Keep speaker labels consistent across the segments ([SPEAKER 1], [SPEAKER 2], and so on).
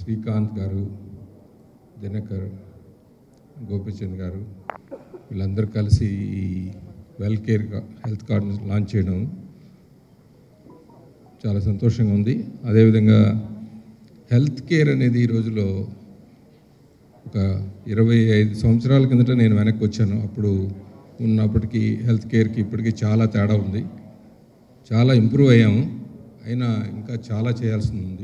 [SPEAKER 1] శ్రీకాంత్ గారు దినకర్ గోపిచంద్ గారు వీళ్ళందరూ కలిసి ఈ వెల్ కేర్ హెల్త్ కార్డును లాంచ్ చేయడం చాలా సంతోషంగా ఉంది అదేవిధంగా హెల్త్ కేర్ అనేది ఈ రోజులో ఒక ఇరవై ఐదు సంవత్సరాల కిందట నేను వెనక్కి వచ్చాను అప్పుడు ఉన్నప్పటికీ హెల్త్ కేర్కి ఇప్పటికీ చాలా తేడా ఉంది చాలా ఇంప్రూవ్ అయ్యాము అయినా ఇంకా చాలా చేయాల్సి ఉంది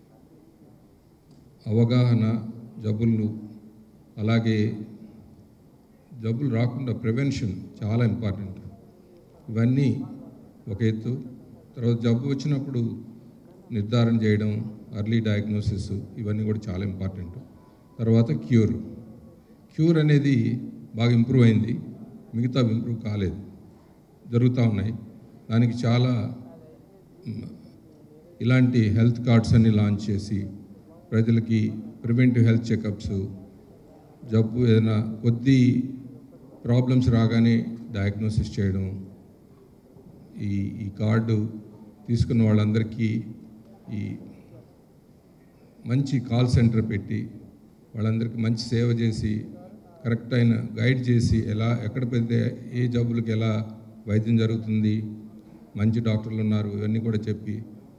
[SPEAKER 1] అవగాహన జబ్బులు అలాగే జబ్బులు రాకుండా ప్రివెన్షన్ చాలా ఇంపార్టెంట్ ఇవన్నీ ఒక ఎత్తు తర్వాత జబ్బు వచ్చినప్పుడు నిర్ధారణ చేయడం అర్లీ డయాగ్నోసిస్ ఇవన్నీ కూడా చాలా ఇంపార్టెంట్ తర్వాత క్యూర్ క్యూర్ అనేది బాగా ఇంప్రూవ్ అయింది మిగతా ఇంప్రూవ్ కాలేదు జరుగుతూ ఉన్నాయి దానికి చాలా మ్, ఇలాంటి హెల్త్ కార్డ్స్ అన్ని లాంచ్ చేసి ప్రజలకి ప్రివెంటివ్ హెల్త్ చెకప్స్ జబ్బు ఏదైనా కొద్ది ప్రాబ్లమ్స్ రాగానే డయాగ్నోసిస్ చేయడం ఈ ఈ కార్డు తీసుకున్న వాళ్ళందరికీ ఈ మంచి కాల్ సెంటర్ పెట్టి వాళ్ళందరికీ మంచి సేవ చేసి కరెక్ట్ అయిన గైడ్ చేసి ఎలా ఎక్కడ పెడితే ఏ జబ్బులకు ఎలా వైద్యం జరుగుతుంది మంచి డాక్టర్లు ఉన్నారు ఇవన్నీ కూడా చెప్పి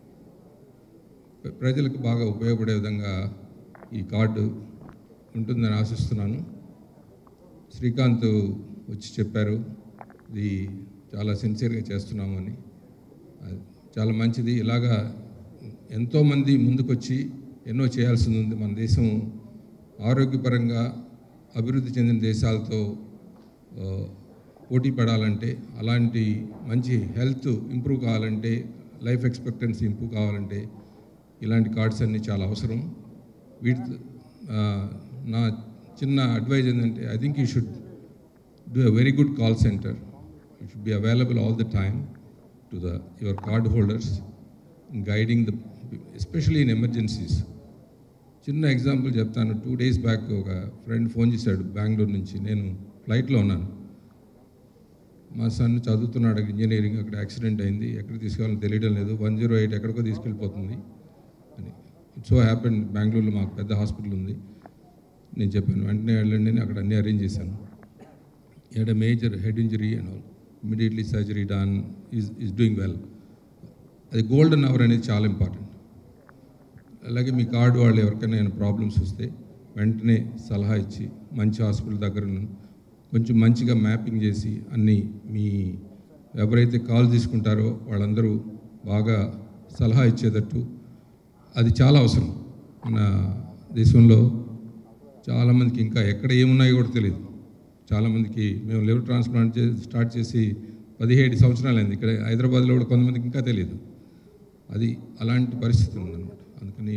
[SPEAKER 1] ప్ర- ప్రజలకు బాగా ఉపయోగపడే విధంగా ఈ కార్డు ఉంటుందని ఆశిస్తున్నాను శ్రీకాంత్ వచ్చి చెప్పారు ఇది చాలా సిన్సియర్గా చేస్తున్నామని అది చాలా మంచిది ఇలాగా ఎంతోమంది ముందుకొచ్చి ఎన్నో చేయాల్సింది ఉంది మన దేశం ఆరోగ్యపరంగా అభివృద్ధి చెందిన దేశాలతో ఆ, పోటీ పడాలంటే అలాంటి మంచి హెల్త్ ఇంప్రూవ్ కావాలంటే లైఫ్ ఎక్స్పెక్టెన్సీ ఇంప్రూవ్ కావాలంటే ఇలాంటి కార్డ్స్ అన్నీ చాలా అవసరం వీటి ఆ, నా చిన్న అడ్వైజ్ ఏంటంటే I think you should do a very good call center. It should be available all the time to the your card holders in guiding the especially in emergencies. చిన్న ఎగ్జాంపుల్ చెప్తాను టూ డేస్ బ్యాక్ ఒక friend phone చేశాడు బెంగళూరు నుంచి నేను ఫ్లైట్లో ఉన్నాను మా sun చదువుతున్నాడు ఇంజనీరింగ్ అక్కడ యాక్సిడెంట్ అయింది ఎక్కడ తీసుకెళ్ళాలో తెలియడం లేదు వన్ జీరో ఎయిట్ ఎక్కడికో తీసుకెళ్ళిపోతుంది అని ఇట్స్ సో హ్యాపెన్ బెంగళూరులో మాకు పెద్ద హాస్పిటల్ ఉంది నేను చెప్పాను వెంటనే వెళ్ళండి అని అక్కడ అన్నీ అరేంజ్ చేశాను he had a major head injury and all. Immediately surgery done, is, is doing well. అది గోల్డెన్ అవర్ అనేది చాలా ఇంపార్టెంట్ అలాగే మీ కార్డు వాళ్ళు ఎవరికైనా ఏమైనా ప్రాబ్లమ్స్ వస్తే వెంటనే సలహా ఇచ్చి మంచి హాస్పిటల్ దగ్గర ఉన్న- కొంచెం మంచిగా మ్యాపింగ్ చేసి అన్నీ మీ ఎవరైతే కాల్ తీసుకుంటారో వాళ్ళందరూ బాగా సలహా ఇచ్చేటట్టు అది చాలా అవసరం మన దేశంలో చాలామందికి ఇంకా ఎక్కడ ఏమున్నాయో కూడా తెలియదు చాలామందికి మేము లివర్ ట్రాన్స్ప్లాంట్ చే స్టార్ట్ చేసి పదిహేడు సంవత్సరాలు అయింది ఇక్కడ హైదరాబాద్లో కూడా కొంతమందికి ఇంకా తెలియదు అది అలాంటి పరిస్థితి ఉందన్నమాట అందుకని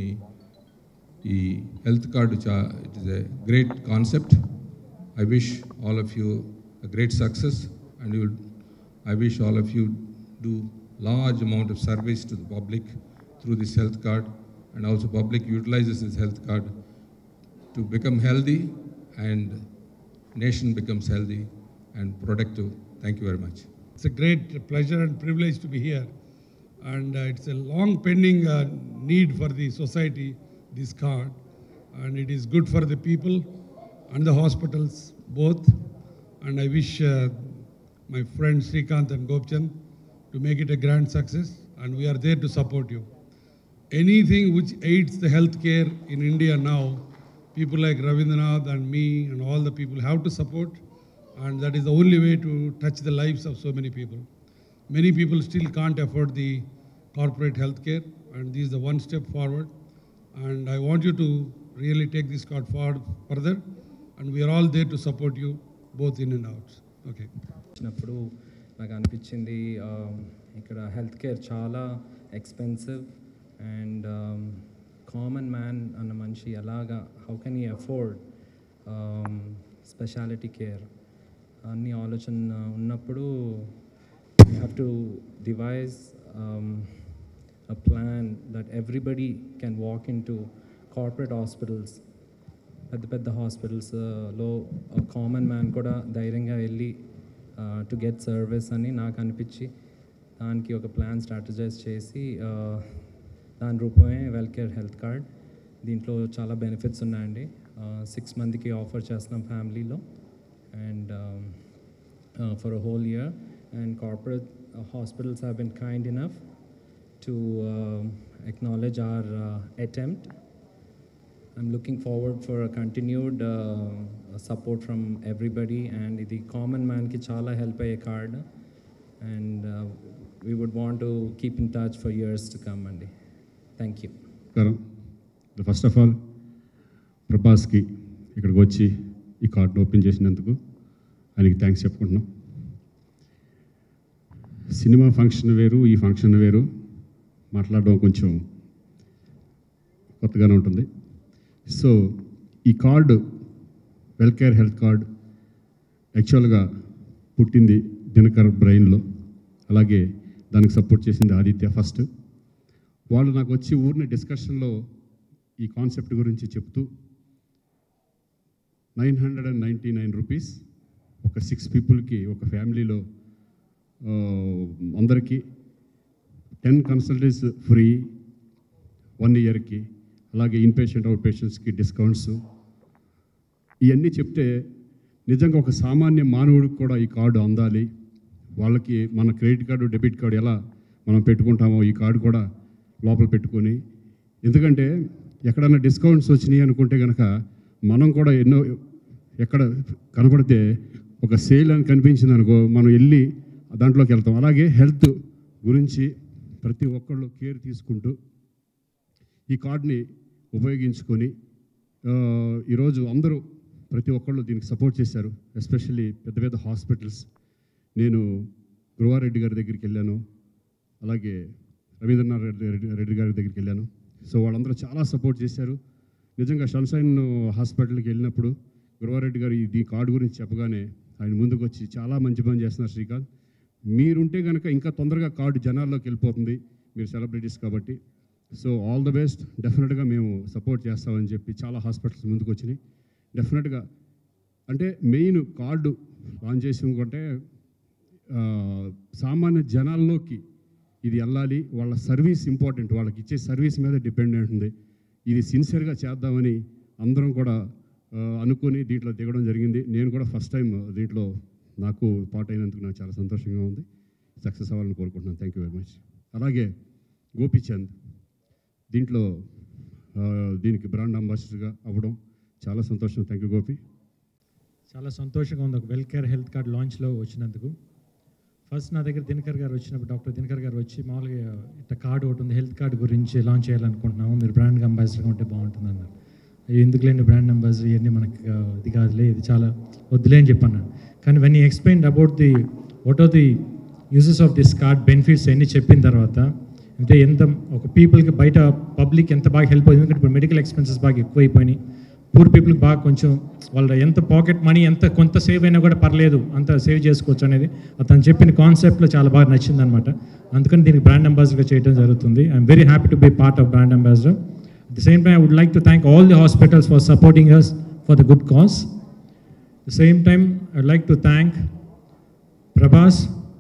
[SPEAKER 1] ఈ హెల్త్ కార్డు చా it is a great concept I wish all of you a great success and you I wish all of you do large amount of service to the public through this health card and also public utilizes this health card to become healthy and nation becomes healthy and productive. Thank you very much.
[SPEAKER 2] It's a great pleasure and privilege to be here. And uh, it's a long pending uh, need for the society, this card. And it is good for the people and the hospitals both. And I wish uh, my friends Srikanth and Gopchand to make it a grand success. And we are there to support you. Anything which aids the healthcare in India now, people like Ravindranath and me and all the people have to support, and that is the only way to touch the lives of so many people. Many people still can't afford the corporate healthcare, and this is the one step forward. And I want you to really take this card forward further, and we are all there to support you both in and out. Okay.
[SPEAKER 3] వచ్చినప్పుడు నాకు అనిపించింది ఆ, ఇక్కడ health care చాలా expensive and common man అన్న మనిషి ఎలాగా how can he afford speciality care అన్ని ఆలోచన ఉన్నప్పుడు you have to devise a plan that everybody can walk into corporate hospitals పెద్ద పెద్ద హాస్పిటల్స్లో కామన్ మ్యాన్ కూడా ధైర్యంగా వెళ్ళి టు గెట్ సర్వీస్ అని నాకు అనిపించి దానికి ఒక ప్లాన్ స్ట్రాటజైజ్ చేసి uh, దాని రూపమే వెల్కేర్ హెల్త్ కార్డ్ దీంట్లో చాలా బెనిఫిట్స్ ఉన్నాయండి సిక్స్ మందికి ఆఫర్ చేస్తున్నాం ఫ్యామిలీలో and for a whole year and corporate hospitals have been kind enough to acknowledge our uh, attempt I'm looking forward for a continued uh, support from everybody and ఇది common మ్యాన్కి చాలా help అయ్యే card and we would want to keep in touch for years to come అండి thank you
[SPEAKER 4] నమస్కారం first of all ప్రభాస్కి ఇక్కడికి వచ్చి ఈ కార్డును ఓపెన్ చేసినందుకు ఆయనకి థ్యాంక్స్ చెప్పుకుంటున్నాం సినిమా ఫంక్షన్ వేరు ఈ ఫంక్షన్ వేరు మాట్లాడడం కొంచెం కొత్తగానే ఉంటుంది సో ఈ కార్డు వెల్కేర్ హెల్త్ కార్డ్ యాక్చువల్గా పుట్టింది దినకర్ బ్రెయిన్లో అలాగే దానికి సపోర్ట్ చేసింది ఆదిత్య ఫస్ట్ వాళ్ళు నాకు వచ్చి ఊరిని డిస్కషన్లో ఈ కాన్సెప్ట్ గురించి చెప్తూ nine hundred and ninety nine rupees ఒక సిక్స్ పీపుల్కి ఒక ఫ్యామిలీలో ఆ, అందరికీ టెన్ కన్సల్టెంట్స్ ఫ్రీ వన్ ఇయర్కి అలాగే ఇన్పేషెంట్ అవుట్ పేషెంట్స్కి డిస్కౌంట్స్ ఇవన్నీ చెప్తే నిజంగా ఒక సామాన్య మానవుడికి కూడా ఈ కార్డు అందాలి వాళ్ళకి మన క్రెడిట్ కార్డు డెబిట్ కార్డు ఎలా మనం పెట్టుకుంటామో ఈ కార్డు కూడా లోపల పెట్టుకొని ఎందుకంటే ఎక్కడన్నా డిస్కౌంట్స్ వచ్చినాయి అనుకుంటే కనుక మనం కూడా ఎన్నో ఎక్కడ కనపడితే ఒక సేల్ అని కనిపించింది అనుకో మనం వెళ్ళి దాంట్లోకి వెళ్తాం అలాగే హెల్త్ గురించి ప్రతి ఒక్కళ్ళు కేర్ తీసుకుంటూ ఈ కార్డ్ని ఉపయోగించుకొని ఆ, ఈరోజు అందరూ ప్రతి ఒక్కళ్ళు దీనికి సపోర్ట్ చేశారు ఎస్పెషల్లీ పెద్ద పెద్ద హాస్పిటల్స్ నేను గురువారెడ్డి గారి దగ్గరికి వెళ్ళాను అలాగే రవీంద్రనాథ్ రెడ్డి రెడ్డి రెడ్డి గారి దగ్గరికి వెళ్ళాను సో వాళ్ళందరూ చాలా సపోర్ట్ చేశారు నిజంగా సన్షైన్ హాస్పిటల్కి వెళ్ళినప్పుడు గురువారెడ్డి గారు ఈ ఈ కార్డు గురించి చెప్పగానే ఆయన ముందుకు వచ్చి చాలా మంచి పని చేస్తున్నారు శ్రీకాంత్ మీరుంటే కనుక ఇంకా తొందరగా కార్డు జనాల్లోకి వెళ్ళిపోతుంది మీరు సెలబ్రిటీస్ కాబట్టి సో ఆల్ ద బెస్ట్ డెఫినెట్గా మేము సపోర్ట్ చేస్తామని చెప్పి చాలా హాస్పిటల్స్ ముందుకు వచ్చినాయి డెఫినెట్గా అంటే మెయిన్ కార్డు లాంచ్ చేసి ఇంకొంటే ఆ, సామాన్య జనాల్లోకి ఇది వెళ్ళాలి వాళ్ళ సర్వీస్ ఇంపార్టెంట్ వాళ్ళకి ఇచ్చే సర్వీస్ మీద డిపెండెంట్ ఉంది ఇది సిన్సియర్గా చేద్దామని అందరం కూడా ఆ, అనుకొని దీంట్లో దిగడం జరిగింది నేను కూడా ఫస్ట్ టైం దీంట్లో నాకు పార్ట్ అయినందుకు నాకు చాలా సంతోషంగా ఉంది సక్సెస్ అవ్వాలని కోరుకుంటున్నాను థ్యాంక్ యూ వెరీ మచ్ అలాగే గోపీచంద్ దీంట్లో ఆ, దీనికి బ్రాండ్ అంబాసిడర్గా అవ్వడం చాలా సంతోషం థ్యాంక్ యూ గోపి
[SPEAKER 5] చాలా సంతోషంగా ఉంది ఒక వెల్ కేర్ హెల్త్ కార్డ్ లాంచ్లో వచ్చినందుకు ఫస్ట్ నా దగ్గర దినకర్ గారు వచ్చినప్పుడు డాక్టర్ దినకర్ గారు వచ్చి మామూలుగా ఇట్లా కార్డు ఒకటి ఉంది హెల్త్ కార్డు గురించి లాంచ్ చేయాలనుకుంటున్నాము మీరు బ్రాండ్ అంబాసిడర్గా ఉంటే బాగుంటుంది అన్నారు అయ్యో, ఎందుకు లేని బ్రాండ్ అంబాసిడర్ ఇవన్నీ మనకి ఆ, ఇది కాదులే ఇది చాలా వద్దులే అని చెప్పి అన్నాను కానీ when he explain about the what are the uses of this card benefits అన్ని చెప్పిన తర్వాత అంటే ఎంత ఒక పీపుల్కి బయట పబ్లిక్ ఎంత బాగా హెల్ప్ అవుతుంది ఎందుకంటే ఇప్పుడు మెడికల్ ఎక్స్పెన్సెస్ బాగా ఎక్కువైపోయినాయి పూర్ పీపుల్కి బాగా కొంచెం వాళ్ళ ఎంత పాకెట్ మనీ ఎంత కొంత సేవ్ అయినా కూడా పర్లేదు అంత సేవ్ చేసుకోవచ్చు అనేది అతను చెప్పిన కాన్సెప్ట్లో చాలా బాగా నచ్చింది అనమాట అందుకని దీనికి బ్రాండ్ అంబాసిడర్గా చేయడం జరుగుతుంది I'm very happy to be part of brand ambassador at the same time I would like to thank all the hospitals for supporting us for the good cause the same time I like to thank Prabhas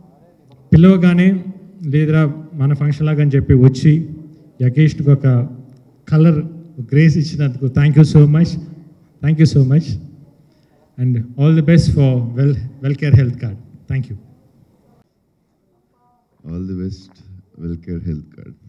[SPEAKER 5] పిలవగానే లేదురా మన function లాగా అని చెప్పి వచ్చి యకేష్కి ఒక colour grace ఇచ్చినందుకు thank you so much thank you so much and all the best for well well care health card thank you
[SPEAKER 6] all the best well care health card